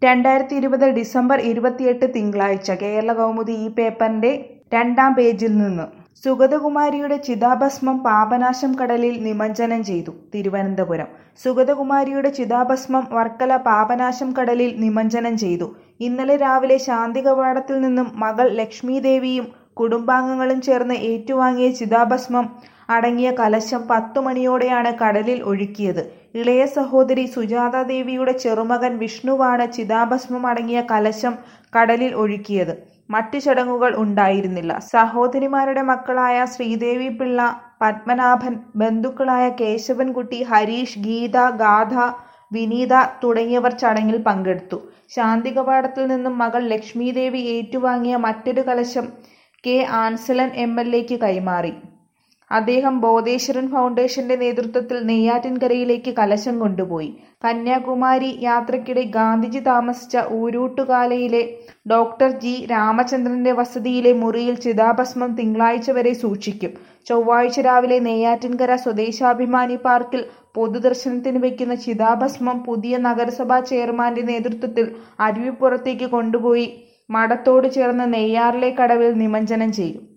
രണ്ടായിരത്തി ഇരുപത് ഡിസംബർ ഇരുപത്തിയെട്ട് തിങ്കളാഴ്ച കേരള കൗമുദി ഈ പേപ്പറിന്റെ രണ്ടാം പേജിൽ നിന്ന് സുഗതകുമാരിയുടെ ചിതാഭസ്മം പാപനാശം കടലിൽ നിമജ്ജനം ചെയ്തു തിരുവനന്തപുരം സുഗതകുമാരിയുടെ ചിതാഭസ്മം വർക്കല പാപനാശം കടലിൽ നിമജ്ജനം ചെയ്തു ഇന്നലെ രാവിലെ ശാന്തി കവാടത്തിൽ നിന്നും മകൾ ലക്ഷ്മീദേവിയും കുടുംബാംഗങ്ങളും ചേർന്ന് ഏറ്റുവാങ്ങിയ ചിതാഭസ്മം അടങ്ങിയ കലശം പത്തു മണിയോടെയാണ് കടലിൽ ഒഴുക്കിയത് ഇളയ സഹോദരി സുജാത ദേവിയുടെ ചെറുമകൻ വിഷ്ണുവാണ് ചിതാഭസ്മം അടങ്ങിയ കലശം കടലിൽ ഒഴുക്കിയത് മറ്റു ചടങ്ങുകൾ ഉണ്ടായിരുന്നില്ല സഹോദരിമാരുടെ മക്കളായ ശ്രീദേവി പിള്ള പത്മനാഭൻ ബന്ധുക്കളായ കേശവൻകുട്ടി ഹരീഷ് ഗീത ഗാഥ വിനീത തുടങ്ങിയവർ ചടങ്ങിൽ പങ്കെടുത്തു ശാന്തി കവാടത്തിൽ നിന്നും മകൾ ലക്ഷ്മീദേവി ഏറ്റുവാങ്ങിയ മറ്റൊരു കലശം കെ ആൻസലൻ എം എൽ എക്ക് കൈമാറി അദ്ദേഹം ബോധേശ്വരൻ ഫൗണ്ടേഷന്റെ നേതൃത്വത്തിൽ നെയ്യാറ്റിൻകരയിലേക്ക് കലശം കൊണ്ടുപോയി കന്യാകുമാരി യാത്രയ്ക്കിടെ ഗാന്ധിജി താമസിച്ച ഊരൂട്ടുകാലയിലെ ഡോക്ടർ ജി രാമചന്ദ്രന്റെ വസതിയിലെ മുറിയിൽ ചിതാഭസ്മം തിങ്കളാഴ്ച വരെ സൂക്ഷിക്കും ചൊവ്വാഴ്ച രാവിലെ നെയ്യാറ്റിൻകര സ്വദേശാഭിമാനി പാർക്കിൽ പൊതുദർശനത്തിന് വയ്ക്കുന്ന ചിതാഭസ്മം പുതിയ നഗരസഭാ ചെയർമാന്റെ നേതൃത്വത്തിൽ അരുവിപ്പുറത്തേക്ക് കൊണ്ടുപോയി മഠത്തോട് ചേർന്ന് നെയ്യാറിലെ കടവിൽ നിമജ്ജനം ചെയ്യും